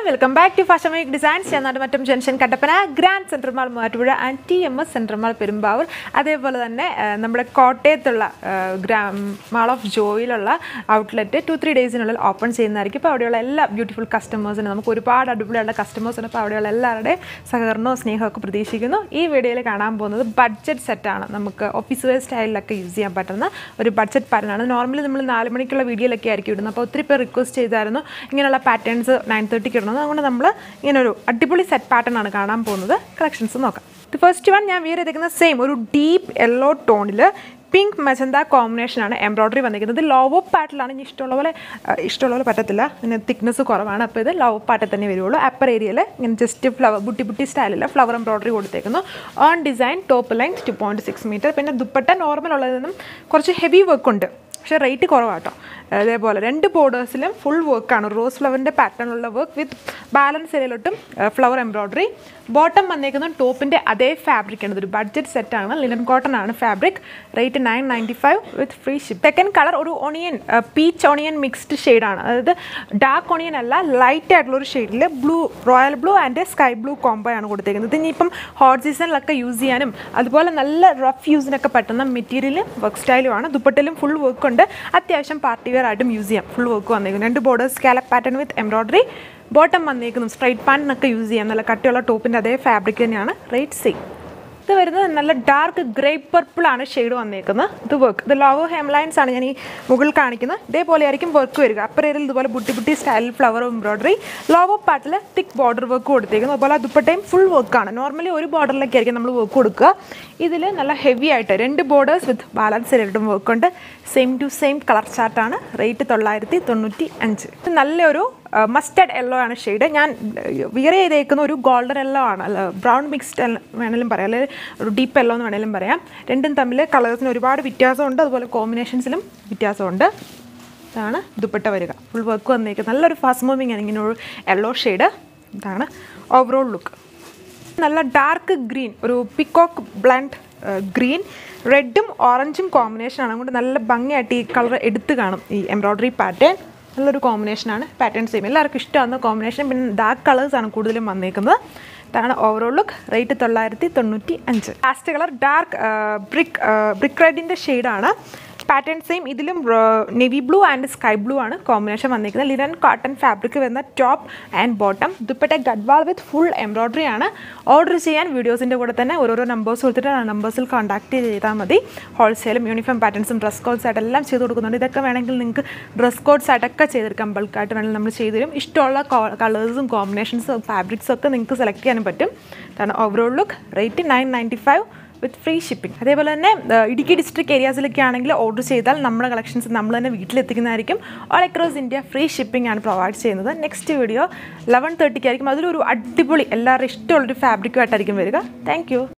welcome back to fashion week designs ചെന്നാട് മറ്റും junction Kattappana grand central mall Muvattupuzha and T M S central mall Perumbavoor അതേപോലെ തന്നെ ആ, നമ്മുടെ കോട്ടയത്തുള്ള ഗ്രാം മാൾ ഓഫ് ജോയിലുള്ള ഔട്ട്ലെറ്റ് ടു ത്രീ ഡേയ്സിനുള്ളിൽ ഓപ്പൺ ചെയ്യുന്നതായിരിക്കും ഇപ്പോൾ അവിടെയുള്ള എല്ലാ ബ്യൂട്ടിഫുൾ കസ്റ്റമേഴ്സിനും നമുക്ക് ഒരുപാട് അടിപൊളിയുള്ള കസ്റ്റമേഴ്സിന് അപ്പോൾ അവിടെയുള്ള എല്ലാവരുടെയും സഹകരണവും സ്നേഹവും ഒക്കെ പ്രതീക്ഷിക്കുന്നു ഈ വീഡിയോയിൽ കാണാൻ പോകുന്നത് ബഡ്ജറ്റ് സെറ്റാണ് നമുക്ക് ഓഫീസ് വെയർ സ്റ്റൈലിലൊക്കെ യൂസ് ചെയ്യാൻ പറ്റുന്ന ഒരു ബഡ്ജറ്റ് പാറ്റേൺ ആണ് നോർമലി നമ്മൾ നാല് മണിക്കുള്ള വീഡിയോയിലൊക്കെ ആയിരിക്കും ഇടുന്നത് അപ്പോൾ ഒത്തിരി പേർ റിക്വസ്റ്റ് ചെയ്തായിരുന്നു ഇങ്ങനെയുള്ള പാറ്റേൺസ് നയൻ തേർട്ടിക്ക് ഇടണം അതുകൊണ്ട് നമ്മൾ ഇങ്ങനെ ഒരു അടിപൊളി സെറ്റ് പാറ്റേൺ ആണ് കാണാൻ പോകുന്നത് കളക്ഷൻസ് നോക്കാം ഫസ്റ്റ് വൺ ഞാൻ വിയർ ചെയ്തിരിക്കുന്ന സെയിം ഒരു ഡീപ്പ് യെല്ലോ ടോണിൽ പിങ്ക് മെജന്ത കോമ്പിനേഷനാണ് എംബ്രോയ്ഡറി വന്നിരിക്കുന്നത് ലോവോ പാറ്റിലാണ് ഇനി ഇഷ്ടമുള്ള പോലെ ആ, ഇഷ്ടമുള്ള പോലെ പറ്റത്തില്ല ഇതിന് തിക്നെസ് കുറവാണ് അപ്പോൾ ഇത് ലോവോ പാറ്റിൽ തന്നെ വരുള്ളൂ അപ്പർ ഏരിയയിൽ ഇങ്ങനെ ജസ്റ്റ് ഫ്ലവർ ബുട്ടി ബുട്ടി സ്റ്റൈലിൽ ഫ്ലവർ എംബ്രോയ്ഡറി കൊടുത്തേക്കുന്നു on design top length two point six metre പിന്നെ ദുപ്പട്ട നോർമൽ ഉള്ളതിൽ നിന്നും കുറച്ച് ഹെവി വർക്ക് ഉണ്ട് പക്ഷേ റേറ്റ് കുറവാട്ടോ അതേപോലെ രണ്ട് ബോർഡേഴ്സിലും ഫുൾ വർക്കാണ് റോസ് ഫ്ലവറിൻ്റെ പാറ്റേണിലുള്ള വർക്ക് വിത്ത് ബാലൻസ് ഏരിയയിലോട്ടും ഫ്ലവർ എംബ്രോയ്ഡറി ബോട്ടം വന്നേക്കുന്നത് ടോപ്പിൻ്റെ അതേ ഫാബ്രിക് ആണ് ഇതൊരു ബഡ്ജറ്റ് സെറ്റാണ് ലിനൻ കോട്ടൺ ആണ് fabric rate nine ninety five with free ship second colour ഒരു ഓണിയൻ പീച്ച് ഓണിയൻ മിക്സ്ഡ് ഷെയ്ഡാണ് അതായത് ഡാർക്ക് ഓണിയൻ അല്ല ലൈറ്റ് ആയിട്ടുള്ള ഒരു ഷെയ്ഡിൽ blue royal blue and sky blue combo ആണ് കൊടുത്തേക്കുന്നത് ഇനിയിപ്പം ഹോട്ട് സീസണിലൊക്കെ യൂസ് ചെയ്യാനും അതുപോലെ നല്ല റഫ് യൂസിനൊക്കെ പറ്റുന്ന മെറ്റീരിയലും വർക്ക് സ്റ്റൈലുമാണ് ദുപ്പട്ടിലും ഫുൾ വർക്ക് ഉണ്ട് അത്യാവശ്യം പാർട്ടി വെയർ ആയിട്ടും യൂസ് ചെയ്യാം ഫുൾ വർക്ക് വന്നേക്കുന്നു രണ്ട് borders scallop pattern with embroidery bottom വന്നേക്കുന്നു സ്ട്രൈറ്റ് പാൻറ്റിനൊക്കെ യൂസ് ചെയ്യാം നല്ല കട്ടിയുള്ള ടോപ്പിൻ്റെ അതേ ഫാബ്രിക് തന്നെയാണ് റേറ്റ് സെയിം ഇത് വരുന്നത് നല്ല ഡാർക്ക് ഗ്രേ പർപ്പിൾ ആണ് ഷെയ്ഡ് വന്നേക്കുന്നത് ഇത് വർക്ക് ഇത് ലോവർ ഹെം ലൈൻസ് ആണ് ഞാൻ ഈ മുകളിൽ കാണിക്കുന്നത് ഇതേപോലെ ആയിരിക്കും വർക്ക് വരിക അപ്പർ ഏരിയയിൽ ഇതുപോലെ buti buti style flower embroidery lower പാർട്ടിൽ തിക്ക് ബോർഡർ വർക്ക് കൊടുത്തേക്കുന്നു അതുപോലെ ദുപ്പട്ടയും ഫുൾ വർക്കാണ് നോർമലി ഒരു ബോർഡറിലൊക്കെ ആയിരിക്കും നമ്മൾ വർക്ക് കൊടുക്കുക ഇതിൽ നല്ല ഹെവി ആയിട്ട് രണ്ട് ബോർഡേഴ്സ് വിത്ത് ബാലൻസ് ഏരിയയിട്ടും വർക്ക് ഉണ്ട് സെയിം ടു സെയിം കളർ ചാർട്ടാണ് റേറ്റ് തൊള്ളായിരത്തി തൊണ്ണൂറ്റി അഞ്ച് ഇത് നല്ലൊരു മസ്റ്റർഡ് യെല്ലോ ആണ് ഷെയ്ഡ് ഞാൻ വിയർ ചെയ്തേക്കുന്ന ഒരു ഗോൾഡൻ യെല്ലോ ആണ് അല്ല ബ്രൗൺ മിക്സ്ഡ് വേണമെങ്കിലും പറയാം അല്ലെങ്കിൽ ഒരു ഡീപ്പ് യെല്ലോ എന്ന് വേണമെങ്കിലും പറയാം രണ്ടും തമ്മിൽ കളേഴ്സിന് ഒരുപാട് വ്യത്യാസമുണ്ട് അതുപോലെ കോമ്പിനേഷൻസിലും വ്യത്യാസമുണ്ട് ഇതാണ് ദുപ്പട്ട വരിക ഫുൾ വർക്ക് വന്നേക്കുന്നത് നല്ലൊരു ഫാസ്റ്റ് മൂവിങ് ആണ് ഇങ്ങനെ ഒരു യെല്ലോ ഷെയ്ഡ് ഇതാണ് ഓവറോൾ ലുക്ക് നല്ല ഡാർക്ക് ഗ്രീൻ ഒരു പിക്കോക്ക് ബ്ലണ്ട് ഗ്രീൻ റെഡും ഓറഞ്ചും കോമ്പിനേഷനാണ് അതുകൊണ്ട് നല്ല ഭംഗിയായിട്ട് ഈ കളർ എടുത്ത് കാണും ഈ എംബ്രോയ്ഡറി പാറ്റേൺ നല്ലൊരു കോമ്പിനേഷനാണ് പാറ്റേൺ സെയിം എല്ലാവർക്കും ഇഷ്ടമാകുന്ന കോമ്പിനേഷൻ പിന്നെ ഡാർക്ക് കളേഴ്സാണ് കൂടുതലും വന്നേക്കുന്നത് ഇതാണ് ഓവറോൾ ലുക്ക് റേറ്റ് തൊള്ളായിരത്തി തൊണ്ണൂറ്റി അഞ്ച് last colour dark brick brick റെഡിൻ്റെ ഷെയ്ഡാണ് പാറ്റേൺ സെയിം ഇതിലും navy blue and sky blue ആണ് കോമ്പിനേഷൻ വന്നിരിക്കുന്നത് ലിനൻ കോട്ടൺ ഫാബ്രിക് വരുന്ന top and bottom dupatta Gadwal with full embroidery ആണ് ഓർഡർ ചെയ്യാൻ വീഡിയോസിൻ്റെ കൂടെ തന്നെ ഓരോരോ നമ്പേഴ്സ് കൊടുത്തിട്ട് ആ നമ്പേഴ്സിൽ കോൺടാക്ട് ചെയ്താൽ മതി ഹോൾസെയിലും യൂണിഫോം പാറ്റേൺസും ഡ്രസ് കോഡ്സ് ആയിട്ട് എല്ലാം ചെയ്ത് കൊടുക്കുന്നുണ്ട് ഇതൊക്കെ വേണമെങ്കിൽ നിങ്ങൾക്ക് ഡ്രസ് കോഡ്സ് ആയിട്ടൊക്കെ ചെയ്തെടുക്കാം ബൾക്കായിട്ട് വേണമെങ്കിൽ നമ്മൾ ചെയ്തു തരും ഇഷ്ടമുള്ള കളേഴ്സും കോമ്പിനേഷൻസും ഫാബ്രിക്സും ഒക്കെ നിങ്ങൾക്ക് സെലക്ട് ചെയ്യാനും പറ്റും അതാണ് overall look rate nine ninety five with free shipping അതേപോലെ തന്നെ ആ, ഇടുക്കി ഡിസ്ട്രിക്ട് ഏരിയാസിലൊക്കെ ആണെങ്കിൽ ഓർഡർ ചെയ്താൽ നമ്മുടെ കളക്ഷൻസ് നമ്മൾ തന്നെ വീട്ടിലെത്തിക്കുന്നതായിരിക്കും all across India free shipping ആണ് പ്രൊവൈഡ് ചെയ്യുന്നത് നെക്സ്റ്റ് വീഡിയോ ലെവൻ തേർട്ടിക്ക് ആയിരിക്കും അതിലൊരു അടിപൊളി എല്ലാവരും ഇഷ്ടമുള്ളൊരു ഫാബ്രിക്കുമായിട്ടായിരിക്കും വരിക താങ്ക്